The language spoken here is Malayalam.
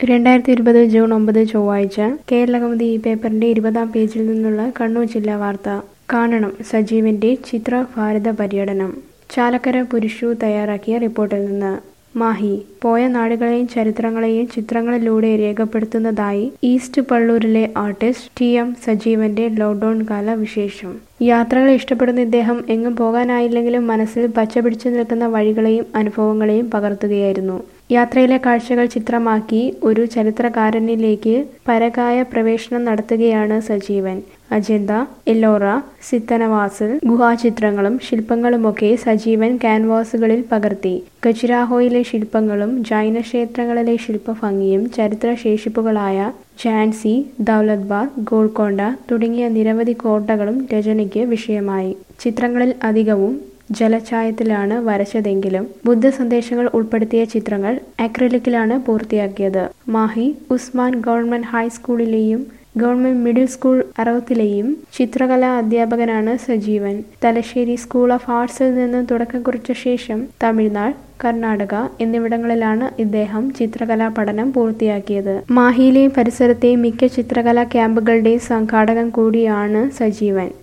രണ്ടായിരത്തി ഇരുപത് ജൂൺ ഒമ്പത് ചൊവ്വാഴ്ച കേരളകൗമുദി ഈ പേപ്പറിന്റെ ഇരുപതാം പേജിൽ നിന്നുള്ള കണ്ണൂർ ജില്ലാ വാർത്ത കാണണം സജീവന്റെ ചിത്ര ഭാരത പര്യടനം ചാലക്കര പുരുഷു തയ്യാറാക്കിയ റിപ്പോർട്ടിൽ നിന്ന് മാഹി പോയ നാടുകളെയും ചരിത്രങ്ങളെയും ചിത്രങ്ങളിലൂടെ രേഖപ്പെടുത്തുന്നതായി ഈസ്റ്റ് പള്ളൂരിലെ ആർട്ടിസ്റ്റ് ടി എം സജീവന്റെ ലോക്ക്ഡൌൺ കാല വിശേഷം യാത്രകൾ ഇഷ്ടപ്പെടുന്ന ഇദ്ദേഹം എങ്ങും പോകാനായില്ലെങ്കിലും മനസ്സിൽ പച്ചപിടിച്ചു നിൽക്കുന്ന വഴികളെയും അനുഭവങ്ങളെയും പകർത്തുകയായിരുന്നു യാത്രയിലെ കാഴ്ചകൾ ചിത്രമാക്കി ഒരു ചരിത്രകാരനിലേക്ക് പരകായ പ്രവേശനം നടത്തുകയാണ് സജീവൻ അജന്ത എല്ലോറ സിത്തനവാസൽ ഗുഹാചിത്രങ്ങളും ശില്പങ്ങളുമൊക്കെ സജീവൻ ക്യാൻവാസുകളിൽ പകർത്തി ഖജുരാഹോയിലെ ശില്പങ്ങളും ജൈന ക്ഷേത്രങ്ങളിലെ ശില്പഭംഗിയും ചരിത്രശേഷിപ്പുകളായ ഝാൻസി ദൗലത്ബാദ് ഗോൾക്കൊണ്ട തുടങ്ങിയ നിരവധി കോട്ടകളും രചനയ്ക്ക് വിഷയമായി ചിത്രങ്ങളിൽ അധികവും ജലഛായത്തിലാണ് വരച്ചതെങ്കിലും ബുദ്ധ സന്ദേശങ്ങൾ ഉൾപ്പെടുത്തിയ ചിത്രങ്ങൾ അക്രലിക്കിലാണ് പൂർത്തിയാക്കിയത് മാഹി ഉസ്മാൻ ഗവൺമെന്റ് ഹൈസ്കൂളിലെയും ഗവൺമെന്റ് മിഡിൽ സ്കൂൾ അറവത്തിലെയും ചിത്രകലാ അധ്യാപകനാണ് സജീവൻ തലശ്ശേരി സ്കൂൾ ഓഫ് ആർട്സിൽ നിന്ന് തുടക്കം കുറിച്ച ശേഷം തമിഴ്നാട് കർണാടക എന്നിവിടങ്ങളിലാണ് ഇദ്ദേഹം ചിത്രകലാ പഠനം പൂർത്തിയാക്കിയത് മാഹിയിലെയും പരിസരത്തെയും മിക്ക ചിത്രകലാ ക്യാമ്പുകളുടെയും സംഘാടകൻ കൂടിയാണ് സജീവൻ